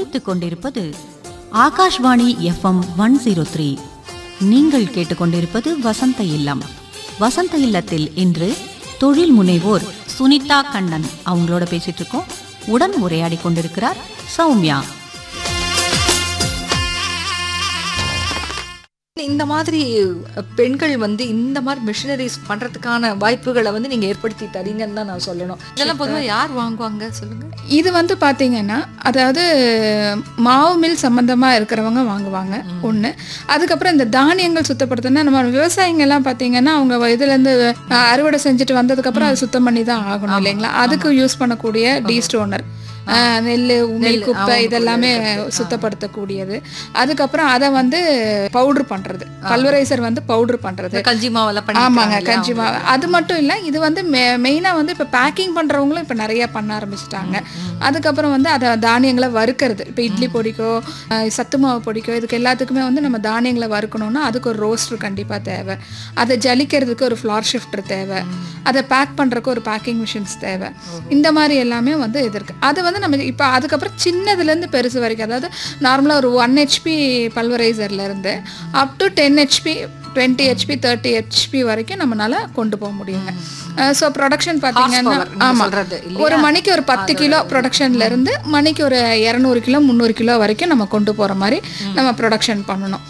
ஒலித்துக் கொண்டிருப்பது Akashvani FM one zero three நீங்கள் கேட்டுக்கொண்டிருப்பது வசந்த இல்லம் வசந்த இல்லத்தில் இன்று தொழில் முனைவோர் சுனிதா கண்ணன் அவங்களோட பேசிட்டு இருக்கோம் உடன் உரையாடி கொண்டிருக்கிறார் சௌமியா இந்த மாதிரி பெண்கள் வந்து இந்த மாதிரி மிஷினரிஸ் பண்றதுக்கான வாய்ப்புகளை வந்து நீங்க ஏற்படுத்தி தரீங்கன்னு தான் நான் சொல்லணும் இதெல்லாம் பொதுவா யார் வாங்குவாங்க சொல்லுங்க இது வந்து பார்த்தீங்கன்னா அதாவது மாவு மில் சம்மந்தமாக இருக்கிறவங்க வாங்குவாங்க ஒன்று அதுக்கப்புறம் இந்த தானியங்கள் சுத்தப்படுத்தினா நம்ம விவசாயிங்கெல்லாம் பார்த்தீங்கன்னா அவங்க இதுலேருந்து அறுவடை செஞ்சுட்டு வந்ததுக்கப்புறம் அதை சுத்தம் பண்ணி தான் ஆகணும் இல்லைங்களா அதுக்கு யூஸ் பண்ணக்கூடிய டீ ஸ்டோனர் நெல் உமி குப்பை இதெல்லாமே சுத்தப்படுத்தக்கூடியது அதுக்கப்புறம் அதை வந்து பவுடர் பண்ணுறது பல்வரைசர் வந்து பவுடர் பண்ணுறது கஞ்சி மாவெல்லாம் பண்ணி ஆமாங்க கஞ்சி மாவு அது மட்டும் இல்லை இது வந்து மெயினாக வந்து இப்போ பேக்கிங் பண்ணுறவங்களும் இப்போ நிறைய பண்ண ஆரம்பிச்சிட்டாங்க அதுக்கப்புறம் வந்து அதை தானியங்களை வறுக்கிறது இப்போ இட்லி பொடிக்கோ அஹ், சத்து மாவு பொடிக்கோ இதுக்கு எல்லாத்துக்குமே வந்து நம்ம தானியங்களை வறுக்கணும்னா அதுக்கு ஒரு ரோஸ்டர் கண்டிப்பாக தேவை அதை ஜலிக்கிறதுக்கு ஒரு ஃப்ளார் ஷிஃப்டர் தேவை அதை பேக் பண்ணுறதுக்கு ஒரு பேக்கிங் மிஷின்ஸ் தேவை இந்த மாதிரி எல்லாமே வந்து இது இருக்குது அது வந்து நம்ம இப்போ அதுக்கப்புறம் சின்னதுலேருந்து பெருசு வரைக்கும் அதாவது நார்மலாக ஒரு ஒன் ஹெச்பி பல்வரைசர்லேருந்து up to ten HP twenty HP thirty HP வரைக்கும் நம்மளால கொண்டு போக முடியுங்க ஸோ ப்ரொடக்ஷன் பார்த்தீங்கன்னா Horsepower நீங்க ஆமாம் சொல்றது ஒரு மணிக்கு ஒரு பத்து கிலோ ப்ரொடக்ஷன்ல இருந்து மணிக்கு ஒரு இரநூறு கிலோ முந்நூறு கிலோ வரைக்கும் நம்ம கொண்டு போகிற மாதிரி நம்ம ப்ரொடக்ஷன் பண்ணணும்